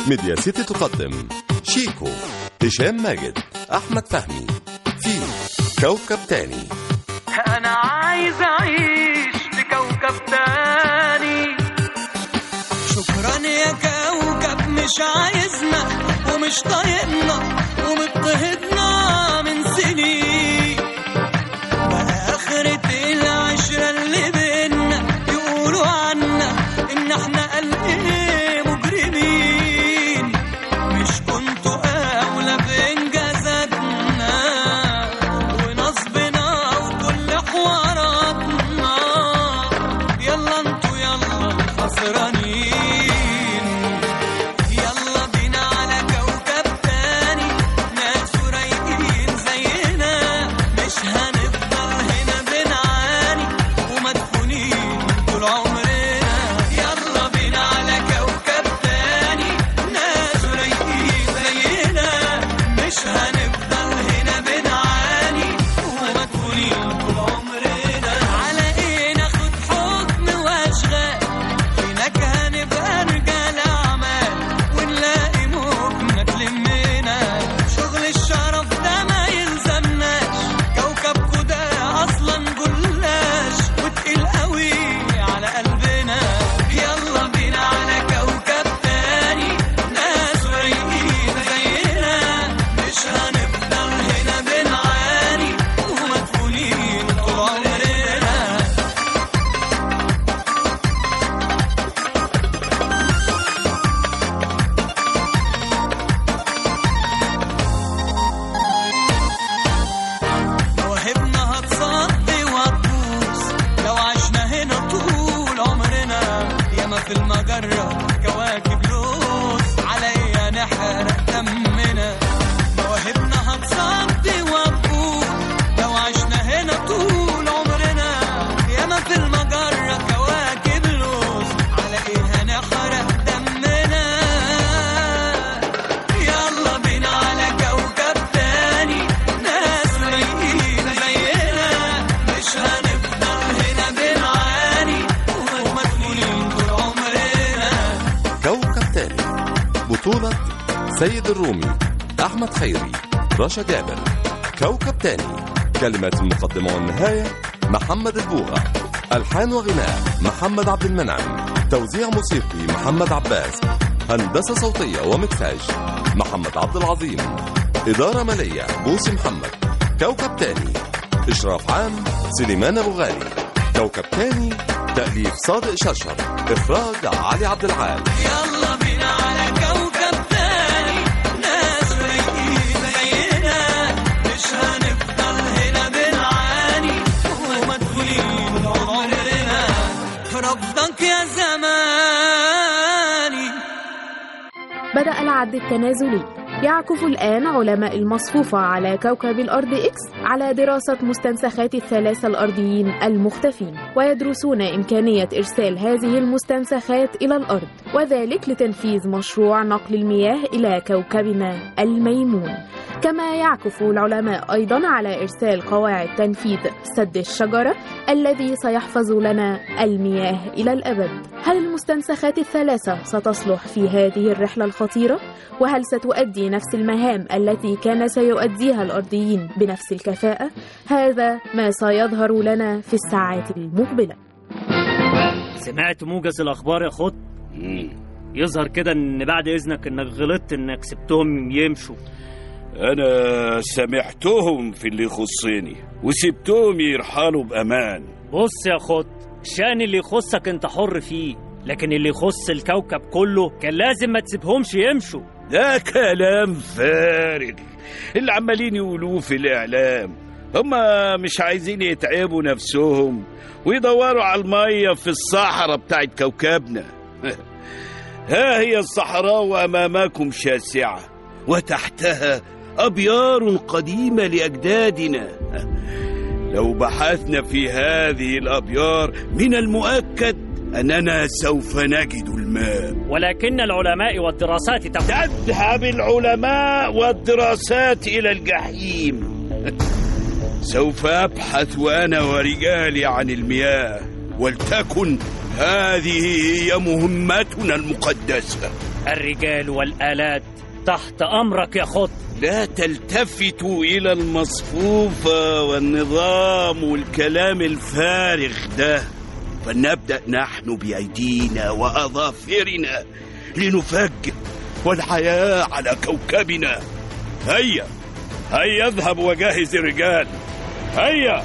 ميديا سيتي تقدم شيكو هشام ماجد أحمد فهمي في كوكب تاني انا عايز اعيش في كوكب تاني شكرا يا كوكب مش عايزنا ومش طايقنا ومضطهدنا من سنين بقى آخرة العشرة اللي بينا يقولوا عنا إن إحنا قلب مجرمين مش كنتوا أولى بإنجازاتنا ونصبنا وكل حواراتنا يلا انتوا يلا الخسرانين يلا بينا على كوكب تاني ناس رايقين زينا مش هنفضل هنا بنعاني ومدفونين طول عمرنا يلا بينا على كوكب تاني ناس رايقين زينا مش هنفضل هنا بنعاني ومدفونين طول عمرنا على ايه ناخد حكم واشغال هناك هنبقى رجال اعمال ونلاقي مهمة تلمنا شغل الشرف ده ما يلزمناش كوكبكو ده اصلا جلاش وتقيل قوي على قلبنا يلا بينا على كوكب تاني ناس رايقين زينا مش هنفضل هنا بنعاني ومدفونين طول عمرنا مواهبنا هتصدي وهتبوظ لو عشنا هنا طول عمرنا ياما في المجرة كواكب لوز على ايه نحرق دمنا مواهبنا هتصدي وهتبوظ لو عشنا هنا طول عمرنا ياما في المجرة كواكب لوز على ايه هنحرق دمنا يلا بينا على كوكب تاني ناس رايقين زينا مش هنفضل هنا بنعاني ومدفونين طول عمرنا كوكب تاني بطولة سيد الرومي أحمد خيري رشا جابر كوكب تاني كلمات المقدمة والنهاية محمد البوغة ألحان وغناء محمد عبد المنعم توزيع موسيقي محمد عباس هندسة صوتية ومكساج محمد عبد العظيم إدارة مالية بوسي محمد كوكب تاني إشراف عام سليمان أبو غالي كوكب تاني تأليف صادق شرشر إخراج علي عبد العال يلا بينا على كوكب تاني ناس رايقين زينا مش هنفضل هنا بنعاني ومدفونين طول عمرنا رفضك يا زماني بدأ العد التنازلي يعكف الآن علماء المصفوفة على كوكب الأرض إكس على دراسة مستنسخات الثلاثة الأرضيين المختفين ويدرسون إمكانية إرسال هذه المستنسخات إلى الأرض وذلك لتنفيذ مشروع نقل المياه إلى كوكبنا الميمون كما يعكف العلماء أيضا على إرسال قواعد تنفيذ سد الشجرة الذي سيحفظ لنا المياه إلى الأبد هل المستنسخات الثلاثة ستصلح في هذه الرحلة الخطيرة؟ وهل ستؤدي نفس المهام التي كان سيؤديها الأرضيين بنفس الكفاءة؟ هذا ما سيظهر لنا في الساعات المقبلة سمعت موجز الاخبار يا خط يظهر كده ان بعد اذنك انك غلطت انك سبتهم يمشوا أنا سامحتهم في اللي يخصني وسبتهم يرحلوا بأمان بص يا خط الشأن اللي يخصك انت حر فيه لكن اللي يخص الكوكب كله كان لازم ما تسيبهمش يمشوا ده كلام فارغ اللي عمالين يقولوه في الإعلام هما مش عايزين يتعبوا نفسهم ويدوروا على المية في الصحراء بتاعت كوكبنا ها هي الصحراء وأمامكم شاسعة وتحتها أبيار قديمة لأجدادنا لو بحثنا في هذه الأبيار من المؤكد أننا سوف نجد الماء ولكن العلماء والدراسات تقول تذهب العلماء والدراسات إلى الجحيم سوف أبحث أنا ورجالي عن المياه ولتكن هذه هي مهمتنا المقدسة الرجال والآلات تحت أمرك يا خط لا تلتفتوا إلى المصفوفة والنظام والكلام الفارغ ده فلنبدأ نحن بأيدينا وأظافرنا لنفجر والحياة على كوكبنا هيا هيا اذهب وجهز الرجال هيا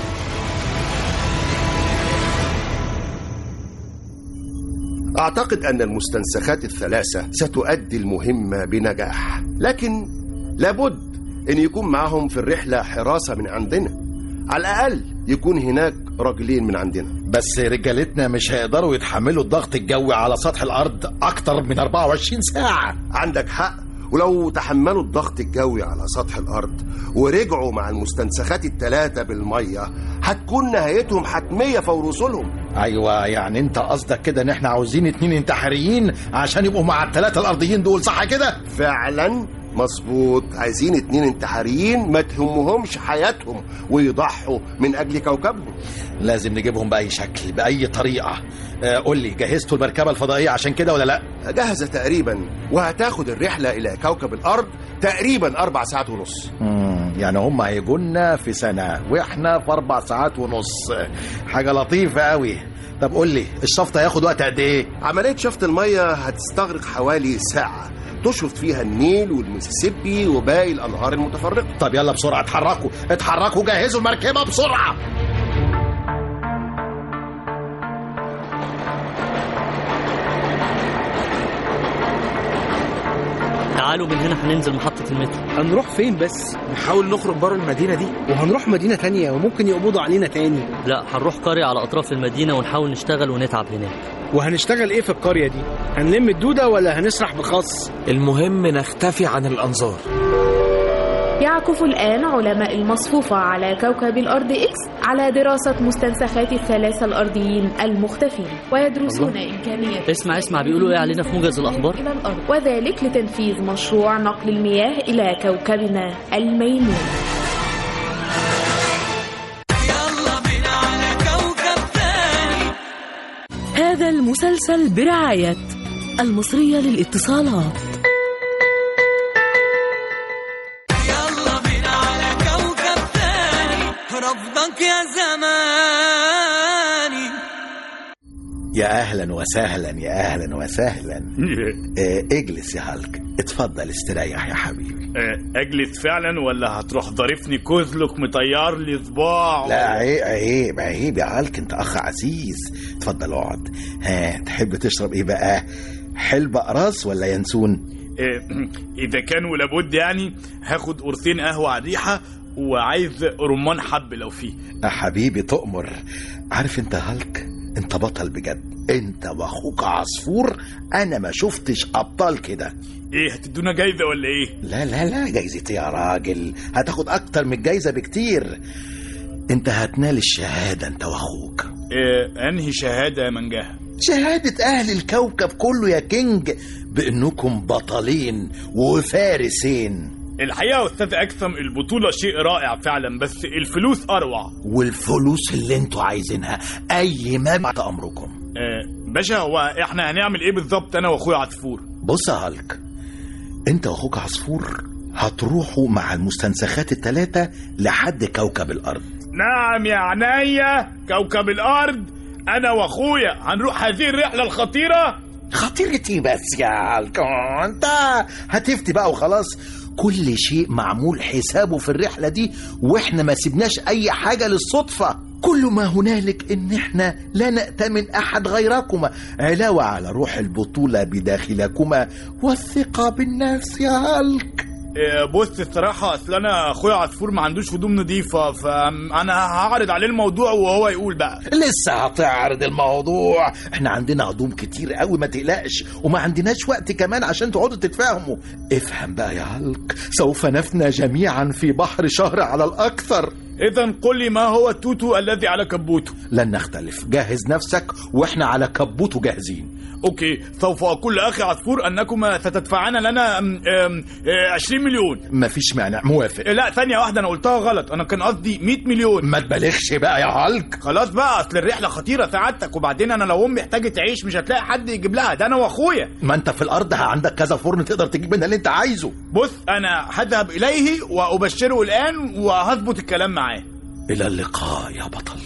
أعتقد أن المستنسخات الثلاثة ستؤدي المهمة بنجاح لكن لابد أن يكون معهم في الرحلة حراسة من عندنا على الأقل يكون هناك راجلين من عندنا بس رجالتنا مش هيقدروا يتحملوا الضغط الجوي على سطح الأرض أكتر من 24 ساعة عندك حق ولو تحملوا الضغط الجوي على سطح الأرض ورجعوا مع المستنسخات الثلاثة بالمية هتكون نهايتهم حتمية فور وصولهم أيوة يعني أنت قصدك كده إن إحنا عاوزين اتنين انتحاريين عشان يبقوا مع الثلاثة الأرضيين دول صح كده؟ فعلا مظبوط عايزين اتنين انتحاريين ما تهمهمش حياتهم ويضحوا من أجل كوكبهم لازم نجيبهم بأي شكل بأي طريقة آه قول لي جهزتوا المركبة الفضائية عشان كده ولا لأ؟ جاهزة تقريبا وهتاخد الرحلة إلى كوكب الأرض تقريبا أربع ساعات ونص مم، يعني هم هيجونا في سنة وإحنا في أربع ساعات ونص حاجة لطيفة قوي طب قول لي الشفط هياخد وقت قد إيه؟ عملية شفط المية هتستغرق حوالي ساعة تشفط فيها النيل والمسيسيبي وباقي الأنهار المتفرقة طب يلا بسرعة اتحركوا اتحركوا جهزوا المركبة بسرعة تعالوا من هنا هننزل محطة المترو هنروح فين بس نحاول نخرج بره المدينة دي وهنروح مدينة تانية وممكن يقبضوا علينا تاني لا هنروح قرية على أطراف المدينة ونحاول نشتغل ونتعب هناك وهنشتغل ايه في القرية دي هنلم الدودة ولا هنسرح بخاص المهم نختفي عن الأنظار يعكف الآن علماء المصفوفة على كوكب الأرض إكس على دراسة مستنسخات الثلاثة الأرضيين المختفين ويدرسون إمكانية اسمع اسمع بيقولوا إيه علينا في موجز الأخبار إلى الأرض وذلك لتنفيذ مشروع نقل المياه إلى كوكبنا الميمون يلا بينا على كوكب تاني هذا المسلسل برعاية المصرية للاتصالات يلا بينا على كوكب تاني رفضك يا زماني يا أهلا وسهلا يا أهلا وسهلا آه اجلس يا هالك اتفضل استريح يا حبيبي اجلس فعلا ولا هتروح ضارفني كزلك مطير لي صباع لا عيب عيب عيب يا هالك انت أخ عزيز اتفضل اقعد ها تحب تشرب ايه بقى حلبة قراص ولا ينسون إيه، اذا كان ولابد يعني هاخد قرصين قهوه على الريحه وعايز رمان حب لو فيه يا حبيبي تؤمر عارف انت هالك انت بطل بجد انت واخوك عصفور انا ما شفتش ابطال كده ايه هتدونا جايزه ولا ايه لا لا لا جايزتي يا راجل هتاخد اكتر من الجايزه بكتير انت هتنال الشهاده انت واخوك إيه انهي شهاده يا منجاها شهاده اهل الكوكب كله يا كينج بانكم بطلين وفارسين الحقيقه يا استاذ اكثم البطوله شيء رائع فعلا بس الفلوس اروع والفلوس اللي انتوا عايزينها اي ما تحت امركم إيه باشا هو احنا هنعمل ايه بالظبط انا واخويا عصفور بص يا هالك انت واخوك عصفور هتروحوا مع المستنسخات الثلاثة لحد كوكب الأرض نعم يا عينيا كوكب الارض انا واخويا هنروح هذه الرحله الخطيره خطيرتي بس يا هالك آه، انت هتفتي بقى وخلاص كل شيء معمول حسابه في الرحلة دي واحنا ما سيبناش اي حاجة للصدفة كل ما هنالك ان احنا لا نأتمن احد غيركما علاوة على روح البطولة بداخلكما والثقة بالنفس يا هالك إيه بص الصراحه اصل انا اخويا عصفور ما عندوش هدوم نظيفه فانا هعرض عليه الموضوع وهو يقول بقى لسه هتعرض الموضوع احنا عندنا هدوم كتير قوي ما تقلقش وما عندناش وقت كمان عشان تقعدوا تتفاهموا افهم بقى يا هلك سوف نفنى جميعا في بحر شهر على الاكثر اذا قل لي ما هو التوتو الذي على كبوته لن نختلف جهز نفسك واحنا على كبوته جاهزين اوكي سوف اقول لاخي عصفور انكما ستدفعان لنا أم، أم، آه، 20 مليون مفيش مانع موافق إيه، لا ثانية واحدة أنا قلتها غلط أنا كان قصدي 100 مليون ما تبالغش بقى يا هالك خلاص بقى أصل الرحلة خطيرة سعادتك وبعدين أنا لو أمي محتاجة تعيش مش هتلاقي حد يجيب لها ده أنا وأخويا ما انت في الارض عندك كذا فرن تقدر تجيب منها اللي انت عايزه بص أنا هذهب إليه وأبشره الآن وهظبط الكلام معاه الى اللقاء يا بطل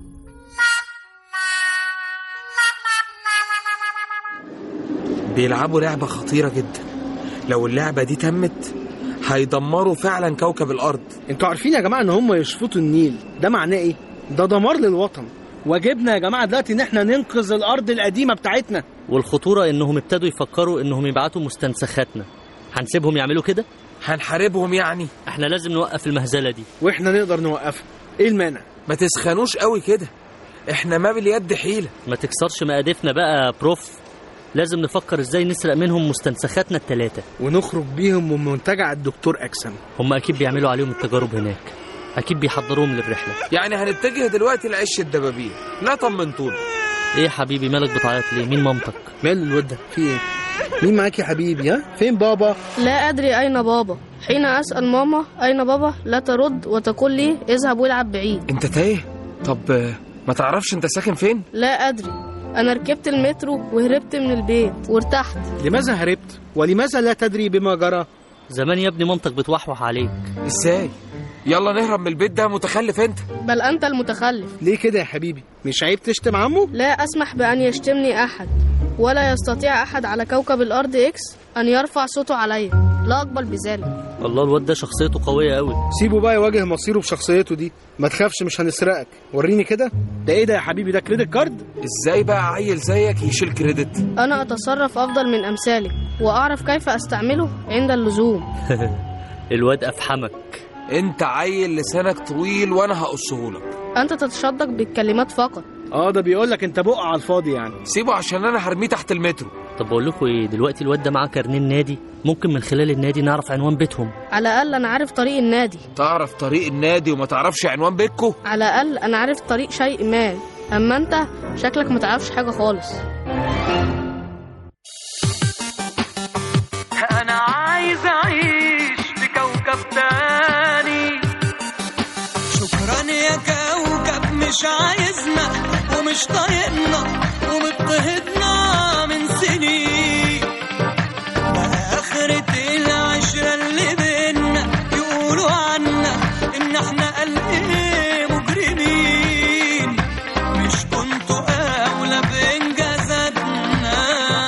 بيلعبوا لعبة خطيرة جدا لو اللعبة دي تمت هيدمروا فعلا كوكب الأرض انتوا عارفين يا جماعه ان هم يشفطوا النيل ده معناه ايه ده دمار للوطن واجبنا يا جماعه دلوقتي ان احنا ننقذ الارض القديمه بتاعتنا والخطورة إنهم ابتدوا يفكروا إنهم يبعتوا مستنسخاتنا هنسيبهم يعملوا كده؟ هنحاربهم يعني احنا لازم نوقف المهزلة دي واحنا نقدر نوقفها ايه المانع ما تسخنوش قوي كده احنا ما باليد حيلة ما تكسرش مقادفنا بقى يا بروف لازم نفكر ازاي نسرق منهم مستنسخاتنا التلاتة ونخرج بيهم من منتجع الدكتور اكسن هم اكيد بيعملوا عليهم التجارب هناك اكيد بيحضروهم للرحلة يعني هنتجه دلوقتي لعش الدبابين لا طمنتونا ايه يا حبيبي مالك بتعيط ليه مين مامتك مال الواد ده في ايه مين معاك يا حبيبي ها فين بابا لا أدري أين بابا حين أسأل ماما أين بابا لا ترد وتقول لي اذهب والعب بعيد انت تايه طب آه، ما تعرفش انت ساكن فين لا أدري أنا ركبت المترو وهربت من البيت وارتحت لماذا هربت ولماذا لا تدري بما جرى زمان يا ابني مامتك بتوحوح عليك ازاي يلا نهرب من البيت ده متخلف انت بل أنت المتخلف ليه كده يا حبيبي مش عيب تشتم عمه لا أسمح بأن يشتمني أحد ولا يستطيع أحد على كوكب الأرض إكس أن يرفع صوته علي لا أقبل بذلك الله الواد ده شخصيته قوية قوي سيبه بقى يواجه مصيره بشخصيته دي ما تخافش مش هنسرقك وريني كده ده ايه ده يا حبيبي ده كريدت كارد ازاي بقى عيل زيك يشيل كريدت أنا أتصرف أفضل من أمثالك وأعرف كيف أستعمله عند اللزوم الواد افحمك انت عيل لسانك طويل وانا هقصهولك أنت تتشدق بالكلمات فقط اه ده بيقول لك انت بقع على الفاضي يعني سيبه عشان انا هرميه تحت المترو طب بقول لكم ايه دلوقتي الواد ده معاه كارنيه النادي ممكن من خلال النادي نعرف عنوان بيتهم على الأقل أنا عارف طريق النادي تعرف طريق النادي وما تعرفش عنوان بيتكو على الأقل أنا عارف طريق شيء ما أما أنت شكلك متعرفش حاجة خالص انا عايز اعيش في كوكب تاني شكرا يا كوكب مش عايزنا ومش طايقنا ومضطهدنا من سنين بقى آخرة العشرة اللي بينا يقولوا عنا إن إحنا قلب مجرمين مش كنتوا أولى بإنجازاتنا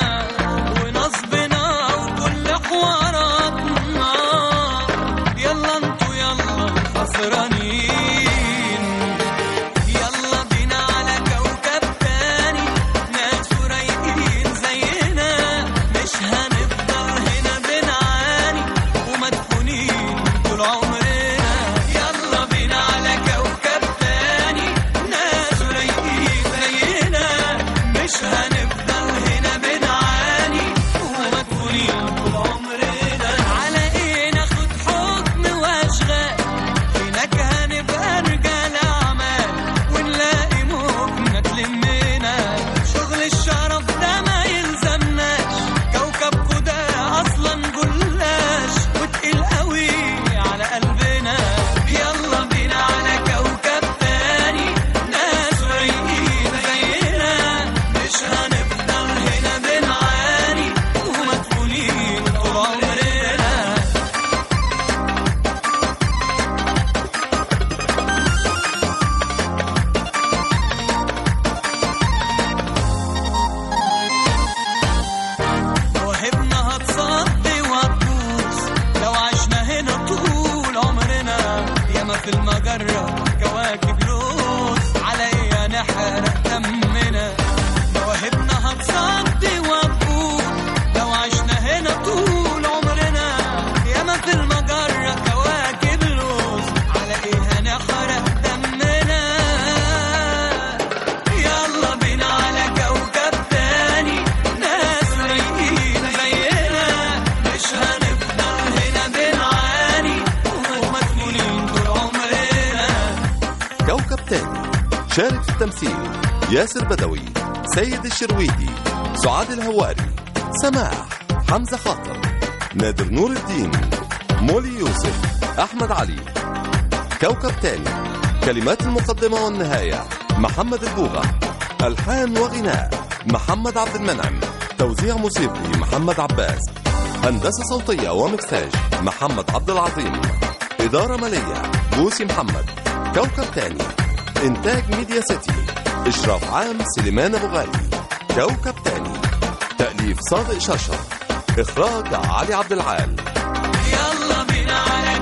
ونصبنا وكل حواراتنا يلا انتوا يلا خسرانين يلا بينا على كوكب تاني ناس رايقين التمثيل ياسر بدوي سيد الشرويدي سعاد الهواري سماح حمزة خاطر نادر نور الدين مولي يوسف أحمد علي كوكب تاني كلمات المقدمة والنهاية محمد البوغة ألحان وغناء محمد عبد المنعم توزيع موسيقي محمد عباس هندسة صوتية ومكساج محمد عبد العظيم إدارة مالية بوسي محمد كوكب تاني إنتاج ميديا سيتي إشراف عام سليمان أبو غالي كوكب تاني تأليف صادق شرشر إخراج علي عبد العال يلا بينا على